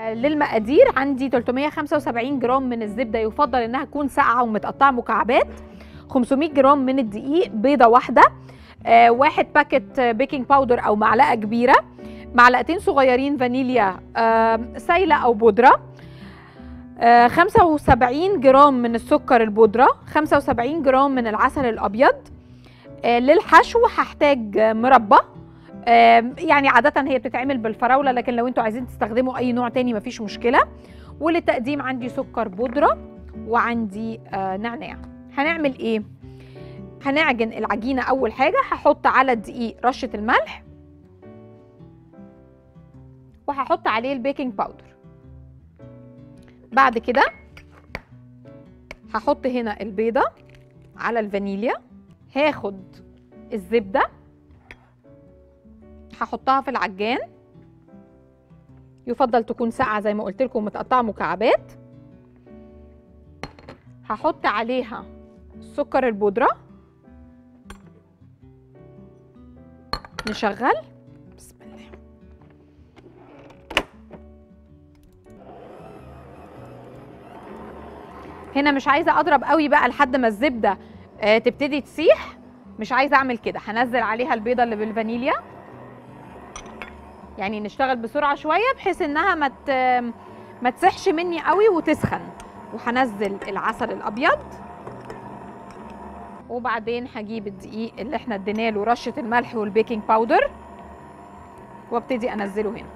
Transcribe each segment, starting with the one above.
آه للمقادير عندي 375 جرام من الزبده يفضل انها تكون ساقعه ومتقطعه مكعبات 500 جرام من الدقيق بيضه واحده آه واحد باكت بيكنج باودر او معلقه كبيره معلقتين صغيرين فانيليا آه سايله او بودره آه 75 جرام من السكر البودره 75 جرام من العسل الابيض آه للحشو هحتاج مربى آه يعني عادة هي بتتعمل بالفراولة لكن لو انتوا عايزين تستخدموا اي نوع تاني مفيش مشكلة وللتقديم عندي سكر بودرة وعندي آه نعناع هنعمل ايه هنعجن العجينة اول حاجة هحط على الدقيق رشة الملح وهحط عليه البيكنج باودر بعد كده هحط هنا البيضة على الفانيليا هاخد الزبدة هحطها في العجان يفضل تكون ساقعة زي ما قلت لكم متقطعة مكعبات هحط عليها سكر البودرة نشغل بسم الله هنا مش عايزه اضرب قوي بقى لحد ما الزبده آه تبتدي تسيح مش عايزه اعمل كده هنزل عليها البيضه اللي بالفانيليا يعني نشتغل بسرعه شويه بحيث انها ما ما تسحش مني قوي وتسخن وهنزل العسل الابيض وبعدين هجيب الدقيق اللي احنا ادينا له رشه الملح والبيكنج باودر وابتدي انزله هنا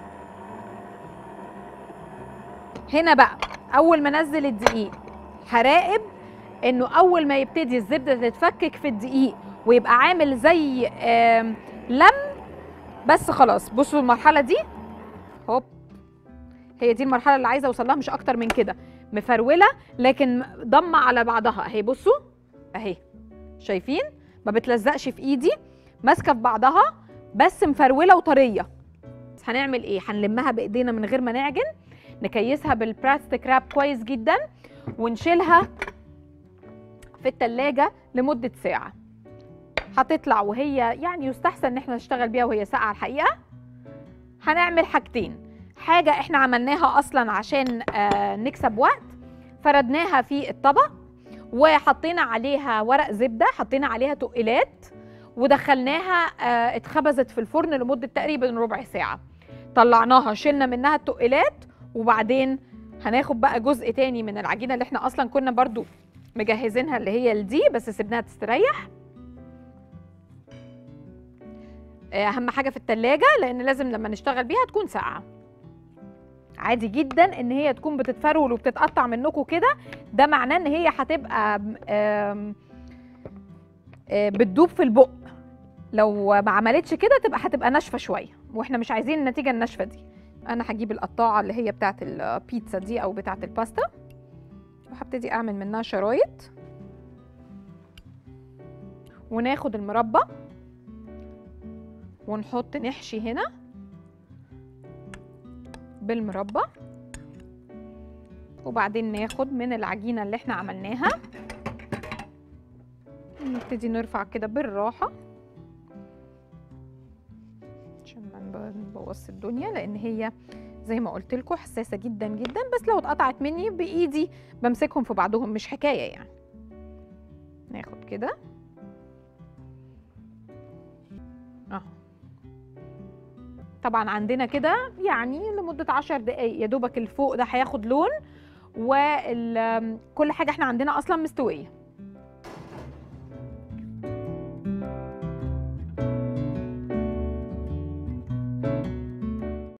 هنا بقى اول ما انزل الدقيق هراقب انه اول ما يبتدي الزبده تتفكك في الدقيق ويبقى عامل زي لم بس خلاص بصوا المرحله دي هوب هي دي المرحله اللي عايزه اوصل لها مش اكتر من كده مفروله لكن ضمه على بعضها اهي بصوا اهي شايفين ما بتلزقش في ايدي ماسكه في بعضها بس مفروله وطريه هنعمل ايه هنلمها بايدينا من غير ما نعجن نكيسها بالبلاستيك راب كويس جدا ونشيلها في التلاجة لمدة ساعة هتطلع وهي يعني يستحسن ان احنا نشتغل بيها وهي ساقعة الحقيقة هنعمل حاجتين حاجة احنا عملناها اصلا عشان آه نكسب وقت فردناها في الطبق وحطينا عليها ورق زبدة حطينا عليها تقلات ودخلناها آه اتخبزت في الفرن لمدة تقريبا ربع ساعة طلعناها شلنا منها التقلات وبعدين هناخد بقى جزء تاني من العجينه اللي احنا اصلا كنا برضو مجهزينها اللي هي الدي بس سيبناها تستريح اهم حاجه في التلاجة لان لازم لما نشتغل بيها تكون ساقعه عادي جدا ان هي تكون بتتفرول وبتتقطع منكم كده ده معناه ان هي هتبقى بتدوب في البق لو ما عملتش كده تبقى هتبقى ناشفه شويه واحنا مش عايزين النتيجه الناشفه دي انا هجيب القطاعه اللي هي بتاعه البيتزا دي او بتاعه الباستا وهبتدي اعمل منها شرايط وناخد المربى ونحط نحشي هنا بالمربى وبعدين ناخد من العجينه اللي احنا عملناها نبتدي نرفع كده بالراحه عشان ما نبوظ الدنيا لان هي زي ما قلت لكم حساسه جدا جدا بس لو اتقطعت مني بايدي بمسكهم في بعضهم مش حكايه يعني ناخد كده اهو طبعا عندنا كده يعني لمده عشر دقايق يا دوبك الفوق ده هياخد لون وكل حاجه احنا عندنا اصلا مستويه